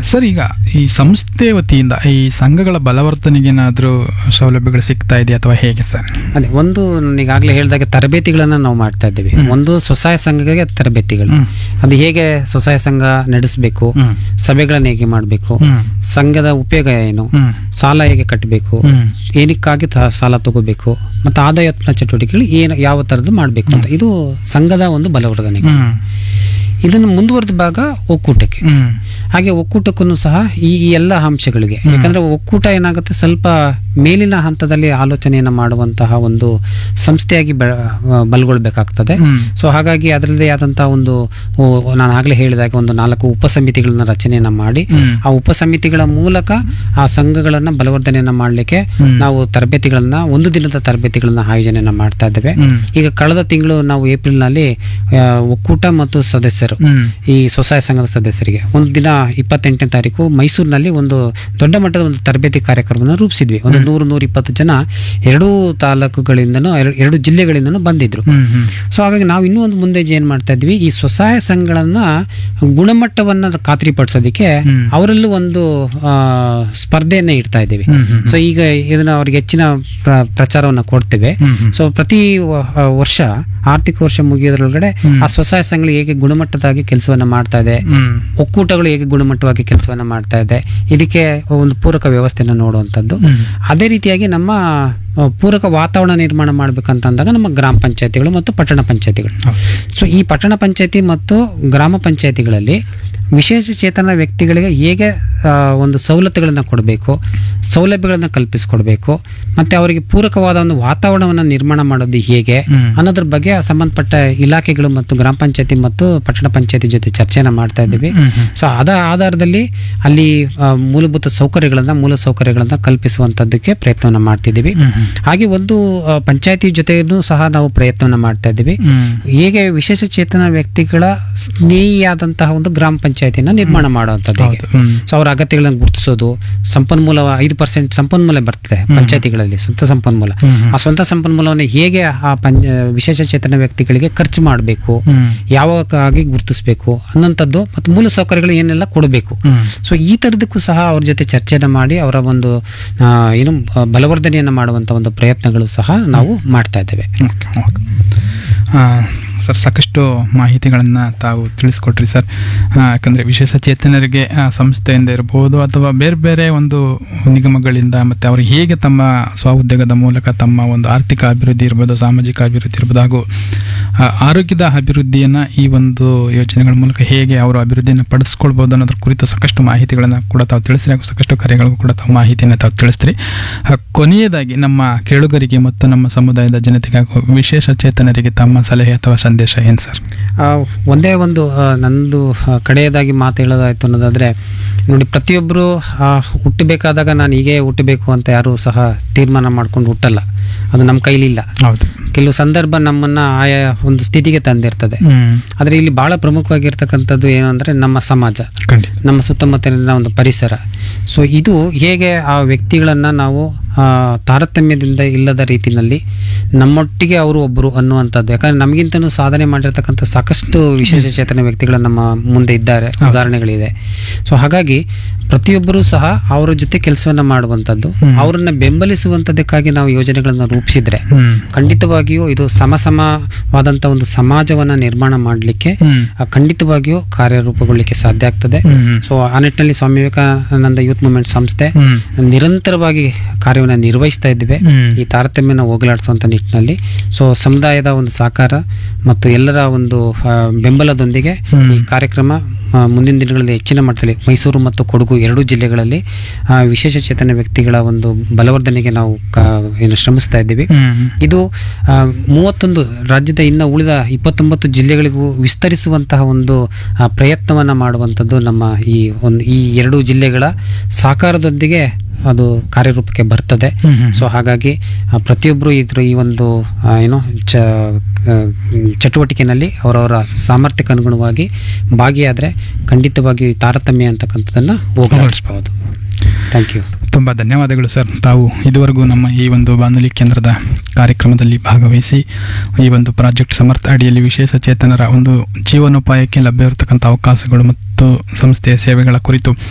Sir ಈಗ ಈ ಸಂಸ್ಥೆ ವತಿಯಿಂದ ಈ ಸಂಘಗಳ ಬಲವರ್ಧನೆಗೆ ಏನಾದರೂ ಸೌಲಭ್ಯಗಳು ಸಿಗ್ತಾ ಇದೆಯಾ ಅಥವಾ ಹೇಗೆ ಸರ್ ಅದೇ ಒಂದು ನಾನು ಈಗಾಗಲೇ ಹೇಳಿದಾಗೆ ತರಬೇತಿಗಳನ್ನ ನಾವು ಮಾಡ್ತಾ ಇದ್ದೀವಿ ಒಂದು ಸ್ವಸಹಾಯ ಸಂಘಗಳಿಗೆ ತರಬೇತಿಗಳು ಹ್ಮ್. ಅದು ಹೇಗೆ ಸ್ವಸಹಾಯ ಸಂಘ ನಡೆಸಬೇಕು ಹ್ಮ್. ಸಭೆಗಳನ್ನ ಹೇಗೆ ಮಾಡಬೇಕು ಹ್ಮ್. ಸಂಘದ ಉಪಯೋಗ ಏನು ಹ್ಮ್. ಸಾಲ ಹೇಗೆ ಕಟ್ಟಬೇಕು ಹ್ಮ್. ಏನಕ್ಕಾಗಿ ತ- ಸಾಲ ತಗೋಬೇಕು ಮತ್ತು ಆದಾಯತ್ನ ಚಟುವಟಿಕೆಗಳು ಏನು ಯಾವ ಥರದ್ದು ಮಾಡಬೇಕು ಅಂತ ಇದು ಸಂಘದ ಒಂದು ಬಲವರ್ಧನೆ ಹ್ಮ್. ಇದನ್ನು ಮುಂದುವರೆದ ಭಾಗ ಒಕ್ಕೂಟಕ್ಕೆ ಹ್ಮ್. ಹಾಗೆ ಒಕ್ಕೂಟಕ್ಕೂ ಸಹ ಈ ಈ ಎಲ್ಲ ಅಂಶಗಳಿಗೆ ಯಾಕಂದ್ರೆ ಒಕ್ಕೂಟ ಏನಾಗುತ್ತೆ ಸ್ವಲ್ಪ ಮೇಲಿನ ಹಂತದಲ್ಲಿ ಆಲೋಚನೆಯನ್ನು ಮಾಡುವಂತಹ ಒಂದು ಸಂಸ್ಥೆಯಾಗಿ ಬೆ- ಆ, ಬಲಗೊಳ್ಬೇಕಾಗ್ತದೆ ಹ್ಮ್. ಸೊ ಹಾಗಾಗಿ ಅದರದ್ದೇ ಆದಂತಹ ಒಂದು ಓ, ನಾನು ಆಗಲೇ ಹೇಳಿದಾಗ ಒಂದು ನಾಲ್ಕು ಉಪಸಮಿತಿಗಳನ್ನ ರಚನೆಯನ್ನ ಮಾಡಿ ಹ್ಮ್. ಆ ಉಪಸಮಿತಿಗಳ ಮೂಲಕ ಆ ಸಂಘಗಳನ್ನ ಬಲವರ್ಧನೆಯನ್ನ ಮಾಡಲಿಕ್ಕೆ ಹ್ಮ್. ನಾವು ತರಬೇತಿಗಳನ್ನ ಒಂದು ದಿನದ ತರಬೇತಿಗಳನ್ನ ಆಯೋಜನೆಯನ್ನ ಮಾಡ್ತಾ ಇದ್ದೇವೆ ಹ್ಮ್. ಈಗ ಕಳೆದ ತಿಂಗಳು ನಾವು ಏಪ್ರಿಲ್ನಲ್ಲಿ ಆ, ಒಕ್ಕೂಟ ಮತ್ತು ಸದಸ್ಯರು ಹ್ಮ್. ಈ ಸ್ವಸಹಾಯ ಸಂಘದ ಸದಸ್ಯರಿಗೆ ಒಂದು ದಿನ ಇಪ್ಪತ್ತೆಂಟನೇ ತಾರೀಕು ಮೈಸೂರಿನಲ್ಲಿ ಒಂದು ದೊಡ್ಡ ಮಟ್ಟದ ಒಂದು ತರಬೇತಿ ಕಾರ್ಯಕ್ರಮವನ್ನು ರೂಪಿಸಿದ್ವಿ ಒಂದು ನೂರು ನೂರ ಇಪ್ಪತ್ತು ಜನ ಎರಡೂ ತಾಲೂಕುಗಳಿಂದನೂ ಎರಡು ಎರಡು ಜಿಲ್ಲೆಗಳಿಂದನೂ ಬಂದಿದ್ರು ಹ್ಮ್. ಹ್ಮ್. ಸೊ ಹಾಗಾಗಿ ನಾವು ಇನ್ನೂ ಒಂದು ಮುಂದೆ ಏನು ಮಾಡ್ತಾ ಇದ್ವಿ ಈ ಸ್ವಸಹಾಯ ಸಂಘಗಳನ್ನ ಗುಣಮಟ್ಟವನ್ನ ಖಾತ್ರಿಪಡಿಸೋದಕ್ಕೆ ಹ್ಮ್. ಅವರಲ್ಲೂ ಒಂದು ಆ, ಸ್ಪರ್ಧೆಯನ್ನ ಇಡ್ತಾ ಇದ್ದೀವಿ ಹ್ಮ್. ಹ್ಮ್. ಸೊ ಈಗ ಇದನ್ನ ಅವ್ರಿಗೆ ಹೆಚ್ಚಿನ ಪ್ರ- ಪ್ರಚಾರವನ್ನ ಕೊಡ್ತೇವೆ ಹ್ಮ್. ಹ್ಮ್. ಸೊ ಪ್ರತಿ ವ- ಆ, ವರ್ಷ ಆರ್ಥಿಕ ವರ್ಷ ಮುಗಿಯೋದ್ರೊಳಗಡೆ ಹ್ಮ್. ಆ ಸ್ವಸಹಾಯ ಸಂಘಗಳು ಹೇಗೆ ಗುಣಮಟ್ಟದಾಗಿ ಕೆಲಸವನ್ನ ಮಾಡ್ತಾ ಇದೆ ಹ್ಮ್. ಒಕ್ಕೂಟಗಳು ಹೇಗೆ ಗುಣಮಟ್ಟವಾಗಿ ಕೆಲಸವನ್ನ ಮಾಡ್ತಾ ಇದೆ ಇದಕ್ಕೆ ಒಂದು ಪೂರಕ ವ್ಯವಸ್ಥೆಯನ್ನು ನೋಡುವಂಥದ್ದು ಹ್ಮ್. ಅದೇ ರೀತಿಯಾಗಿ ನಮ್ಮ ಆ, ಪೂರಕ ವಾತಾವರಣ ನಿರ್ಮಾಣ ಮಾಡ್ಬೇಕಂತಂದಾಗ ನಮ್ಮ ಗ್ರಾಮ ಪಂಚಾಯತಿಗಳು ಮತ್ತು ಪಟ್ಟಣ ಪಂಚಾಯತಿಗಳು ಹೌದು. ಸೊ ಈ ಪಟ್ಟಣ ಪಂಚಾಯತಿ ಮತ್ತು ಗ್ರಾಮ ಪಂಚಾಯತಿಗಳಲ್ಲಿ ವಿಶೇಷ ಚೇತನ ವ್ಯಕ್ತಿಗಳಿಗೆ ಹೇಗೆ ಆ, ಒಂದು ಸವಲತ್ತುಗಳನ್ನು ಕೊಡಬೇಕು ಸೌಲಭ್ಯಗಳನ್ನು ಕಲ್ಪಿಸಿಕೊಡ್ಬೇಕು ಮತ್ತು ಅವರಿಗೆ ಪೂರಕವಾದ ಒಂದು ವಾತಾವರಣವನ್ನು ನಿರ್ಮಾಣ ಮಾಡೋದು ಹೇಗೆ ಹ್ಮ್. ಅನ್ನೋದ್ರ ಬಗ್ಗೆ ಸಂಬಂಧಪಟ್ಟ ಇಲಾಖೆಗಳು ಮತ್ತು ಗ್ರಾಮ ಪಂಚಾಯತಿ ಮತ್ತು ಪಟ್ಟಣ ಪಂಚಾಯತಿ ಜೊತೆ ಚರ್ಚೆನ ಮಾಡ್ತಾ ಇದ್ದೀವಿ ಹ್ಮ್. ಹ್ಮ್. ಸೊ ಅದ ಆಧಾರದಲ್ಲಿ ಅಲ್ಲಿ ಆ, ಮೂಲಭೂತ ಸೌಕರ್ಯಗಳನ್ನ ಮೂಲ ಸೌಕರ್ಯಗಳನ್ನ ಕಲ್ಪಿಸುವಂತದ್ದಕ್ಕೆ ಪ್ರಯತ್ನವನ್ನ ಮಾಡ್ತಿದ್ದೀವಿ ಹ್ಮ್. ಹ್ಮ್. ಹಾಗೆ ಒಂದು ಆ, ಪಂಚಾಯತಿ ಜೊತೆನೂ ಸಹ ನಾವು ಪ್ರಯತ್ನವನ್ನ ಮಾಡ್ತಾ ಇದ್ದೀವಿ ಹ್ಮ್. ಹೇಗೆ ವಿಶೇಷ ಚೇತನ ವ್ಯಕ್ತಿಗಳ ಸ್ನೇಹಿಯಾದಂತಹ ಒಂದು ಗ್ರಾಮ ಪಂಚಾಯತಿನ ನಿರ್ಮಾಣ ಮಾಡುವಂಥದ್ದು ಹೇಗೆ ಹೌದು. ಹ್ಮ್. ಸೊ ಅವರ ಅಗತ್ಯಗಳನ್ನು ಗುರುತಿಸೋದು ಸಂಪನ್ಮೂಲ ಐದು ಪರ್ಸೆಂಟ್ ಸಂಪನ್ಮೂಲ ಬರ್ತದೆ ಪಂಚಾಯತಿಗಳಲ್ಲಿ ಸ್ವಂತ ಸಂಪನ್ಮೂಲ ಹ್ಮ್. ಹ್ಮ್. ಆ ಸ್ವಂತ ಸಂಪನ್ಮೂಲವನ್ನು ಹೇಗೆ ಆ ಪಂಚ ವಿಶೇಷ ಚೇತನ ವ್ಯಕ್ತಿಗಳಿಗೆ ಖರ್ಚು ಮಾಡಬೇಕು ಹ್ಮ್. ಯಾವಾಗಾಗಿ ಗುರುತಿಸಬೇಕು ಅನ್ನೋಂಥದ್ದು ಮತ್ತು ಮೂಲ ಸೌಕರ್ಯಗಳು ಏನೆಲ್ಲ ಕೊಡಬೇಕು ಹ್ಮ್. ಸೊ ಈ ಥರದಕ್ಕೂ ಸಹ ಅವ್ರ ಜೊತೆ ಚರ್ಚೆನ ಮಾಡಿ ಅವರ ಒಂದು ಆ, ಏನು ಆ, ಬಲವರ್ಧನೆಯನ್ನು ಮಾಡುವಂಥ ಒಂದು ಪ್ರಯತ್ನಗಳು ಸಹ ನಾವು ಮಾಡ್ತಾ ಇದ್ದೇವೆ ಓಕೆ, ಓಕೆ. ಆ, ಸರ್ ಸಾಕಷ್ಟು ಮಾಹಿತಿಗಳನ್ನು ತಾವು ತಿಳಿಸ್ಕೊಟ್ರಿ ಸರ್ ಆ, ಯಾಕಂದರೆ ವಿಶೇಷ ಚೇತನರಿಗೆ ಆ, ಸಂಸ್ಥೆಯಿಂದ ಇರ್ಬೋದು ಅಥವಾ ಬೇರೆ ಬೇರೆ ಒಂದು ನಿಗಮಗಳಿಂದ ಮತ್ತು ಅವರು ಹೇಗೆ ತಮ್ಮ ಸ್ವಉದ್ಯೋಗದ ಮೂಲಕ ತಮ್ಮ ಒಂದು ಆರ್ಥಿಕ ಅಭಿವೃದ್ಧಿ ಇರ್ಬೋದು ಸಾಮಾಜಿಕ ಅಭಿವೃದ್ಧಿ ಇರ್ಬೋದು ಹಾಗೂ ಆ, ಆರೋಗ್ಯದ ಅಭಿವೃದ್ಧಿಯನ್ನು ಈ ಒಂದು ಯೋಜನೆಗಳ ಮೂಲಕ ಹೇಗೆ ಅವರು ಅಭಿವೃದ್ಧಿಯನ್ನು ಪಡಿಸ್ಕೊಳ್ಬೋದು ಅನ್ನೋದ್ರ ಕುರಿತು ಸಾಕಷ್ಟು ಮಾಹಿತಿಗಳನ್ನು ಕೂಡ ತಾವು ತಿಳಿಸ್ರಿ ಹಾಗೂ ಸಾಕಷ್ಟು ಕಾರ್ಯಗಳಿಗೂ ಕೂಡ ತಾವು ಮಾಹಿತಿಯನ್ನು ತಾವು ತಿಳಿಸ್ತೀರಿ ಆ, ಕೊನೆಯದಾಗಿ ನಮ್ಮ ಕೇಳುಗರಿಗೆ ಮತ್ತು ನಮ್ಮ ಸಮುದಾಯದ ಜನತೆಗೆ ಹಾಗೂ ವಿಶೇಷ ಚೇತನರಿಗೆ ತಮ್ಮ ಸಲಹೆ ಅಥವಾ ಸಂದೇಶ ಏನು ಸರ್ ಆ, ಒಂದೇ ಒಂದು ಆ, ನಂದು ಆ, ಕಡೆಯದಾಗಿ ಮಾತು ಹೇಳೋದಾಯ್ತು ಅನ್ನೋದಾದ್ರೆ ನೋಡಿ ಪ್ರತಿಯೊಬ್ಬರು ಹುಟ್ಟಬೇಕಾದಾಗ ನಾನು ಹೀಗೆ ಹುಟ್ಟಬೇಕು ಅಂತ ಯಾರೂ ಸಹ ತೀರ್ಮಾನ ಮಾಡ್ಕೊಂಡು ಹುಟ್ಟಲ್ಲ ಅದು ನಮ್ಮ ಕೈಲಿಲ್ಲ ಹೌದು ಕೆಲವು ಸಂದರ್ಭ ನಮ್ಮನ್ನ ಆಯಾ ಒಂದು ಸ್ಥಿತಿಗೆ ತಂದಿರ್ತದೆ ಹ್ಮ್ ಆದರೆ ಇಲ್ಲಿ ಬಹಳ ಪ್ರಮುಖವಾಗಿರ್ತಕ್ಕಂಥದ್ದು ಏನು ಅಂದರೆ ನಮ್ಮ ಸಮಾಜ ಖಂಡಿತ ನಮ್ಮ ಸುತ್ತಮುತ್ತಲಿನ ಒಂದು ಪರಿಸರ ಸೊ ಇದು ಹೇಗೆ ಆ ವ್ಯಕ್ತಿಗಳನ್ನು ನಾವು ಆ, ತಾರತಮ್ಯದಿಂದ ಇಲ್ಲದ ರೀತಿಯಲ್ಲಿ ನಮ್ಮೊಟ್ಟಿಗೆ ಅವರು ಒಬ್ಬರು ಅನ್ನುವಂಥದ್ದು ಯಾಕಂದ್ರೆ ನಮಗಿಂತನೂ ಸಾಧನೆ ಮಾಡಿರ್ತಕ್ಕಂಥ ಸಾಕಷ್ಟು ವಿಶೇಷ ಚೇತನ ವ್ಯಕ್ತಿಗಳು ನಮ್ಮ ಮುಂದೆ ಇದ್ದಾರೆ ಉದಾಹರಣೆಗಳಿದೆ ಸೊ ಹಾಗಾಗಿ ಪ್ರತಿಯೊಬ್ಬರೂ ಸಹ ಅವರ ಜೊತೆ ಕೆಲಸವನ್ನ ಮಾಡುವಂಥದ್ದು ಹ್ಮ್. ಅವರನ್ನ ಬೆಂಬಲಿಸುವಂಥದ್ದಕ್ಕಾಗಿ ನಾವು ಯೋಜನೆಗಳನ್ನು ರೂಪಿಸಿದ್ರೆ ಹ್ಮ್ ಖಂಡಿತವಾಗಿಯೂ ಇದು ಸಮಸಮವಾದಂಥ ಒಂದು ಸಮಾಜವನ್ನ ನಿರ್ಮಾಣ ಮಾಡಲಿಕ್ಕೆ ಹ್ಮ್ ಆ, ಖಂಡಿತವಾಗಿಯೂ ಕಾರ್ಯರೂಪಗೊಳ್ಳಲಿಕ್ಕೆ ಸಾಧ್ಯ ಆಗ್ತದೆ ಹ್ಮ್ ಸೊ ಆ ನಿಟ್ಟಿನಲ್ಲಿ ಸ್ವಾಮಿ ವಿವೇಕಾನಂದ ಯೂತ್ ಮೂವ್ಮೆಂಟ್ ಸಂಸ್ಥೆ ಹ್ಮ್ ನಿರಂತರವಾಗಿ ಕಾರ್ಯವನ್ನು ನಿರ್ವಹಿಸ್ತಾ ಇದ್ದೇವೆ ಹ್ಮ್. ಈ ತಾರತಮ್ಯನ ಹೋಗಲಾಡಿಸುವಂಥ ನಿಟ್ಟಿನಲ್ಲಿ ಸೊ ಸಮುದಾಯದ ಒಂದು ಸಹಕಾರ ಮತ್ತು ಎಲ್ಲರ ಒಂದು ಆ, ಬೆಂಬಲದೊಂದಿಗೆ ಹ್ಮ್. ಈ ಕಾರ್ಯಕ್ರಮ ಆ, ಮುಂದಿನ ದಿನಗಳಲ್ಲಿ ಹೆಚ್ಚಿನ ಮಟ್ಟದಲ್ಲಿ ಮೈಸೂರು ಮತ್ತು ಕೊಡಗು ಎರಡೂ ಜಿಲ್ಲೆಗಳಲ್ಲಿ ಆ, ವಿಶೇಷ ಚೇತನ ವ್ಯಕ್ತಿಗಳ ಒಂದು ಬಲವರ್ಧನೆಗೆ ನಾವು ಕಾ- ಏನು ಶ್ರಮಿಸ್ತಾ ಇದ್ದೀವಿ ಹ್ಮ್ ಇದು ಆ, ಮೂವತ್ತೊಂದು ರಾಜ್ಯದ ಇನ್ನು ಉಳಿದ ಇಪ್ಪತ್ತೊಂಬತ್ತು ಜಿಲ್ಲೆಗಳಿಗೂ ವಿಸ್ತರಿಸುವಂತಹ ಒಂದು ಆ, ಪ್ರಯತ್ನವನ್ನ ಮಾಡುವಂಥದ್ದು ನಮ್ಮ ಈ ಒಂದು ಈ ಎರಡು ಜಿಲ್ಲೆಗಳ ಸಹಕಾರದೊಂದಿಗೆ ಅದು ಕಾರ್ಯರೂಪಕ್ಕೆ ಬರ್ತದೆ ಹ್ಮ್ ಹ್ಮ್. ಸೊ ಹಾಗಾಗಿ ಆ, ಪ್ರತಿಯೊಬ್ಬರು ಇದ್ರ ಈ ಒಂದು ಆ, ಏನು ಚ ಆ, ಚಟುವಟಿಕೆನಲ್ಲಿ ಅವರವರ ಸಾಮರ್ಥ್ಯಕ್ಕೆ ಅನುಗುಣವಾಗಿ ಭಾಗಿಯಾದರೆ ಖಂಡಿತವಾಗಿ ಈ ತಾರತಮ್ಯ ಅಂತಕ್ಕಂಥದ್ದನ್ನು ಹೋಗಲಾಡಿಸ್ಬೋದು ಥ್ಯಾಂಕ್ ಯು ತುಂಬ ಧನ್ಯವಾದಗಳು ಸರ್ ತಾವು ಇದುವರೆಗೂ ನಮ್ಮ ಈ ಒಂದು ಬಾನುಲಿ ಕೇಂದ್ರದ ಕಾರ್ಯಕ್ರಮದಲ್ಲಿ ಭಾಗವಹಿಸಿ ಈ ಒಂದು ಪ್ರಾಜೆಕ್ಟ್ ಸಮರ್ಥ ಅಡಿಯಲ್ಲಿ ವಿಶೇಷ ಚೇತನರ ಒಂದು ಜೀವನೋಪಾಯಕ್ಕೆ ಲಭ್ಯವಿರತಕ್ಕಂಥ ಅವಕಾಶಗಳು ಮತ್ತು ಸಂಸ್ಥೆಯ ಸೇವೆಗಳ ಕುರಿತು